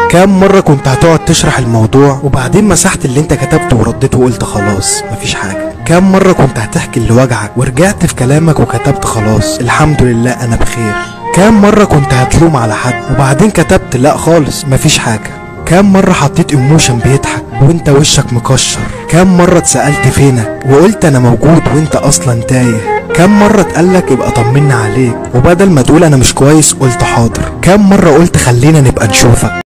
كام مرة كنت هتقعد تشرح الموضوع وبعدين مسحت اللي انت كتبته ورديت وقلت خلاص مفيش حاجة كام مرة كنت هتحكي اللي وجعك ورجعت في كلامك وكتبت خلاص الحمد لله انا بخير كام مرة كنت هتلوم على حد وبعدين كتبت لا خالص مفيش حاجة كام مرة حطيت ايموشن بيضحك وانت وشك مكشر كام مرة اتسألت فينك وقلت انا موجود وانت اصلا تايه كام مرة اتقالك يبقى طمنا عليك وبدل ما تقول انا مش كويس قلت حاضر كام مرة قلت خلينا نبقى نشوفك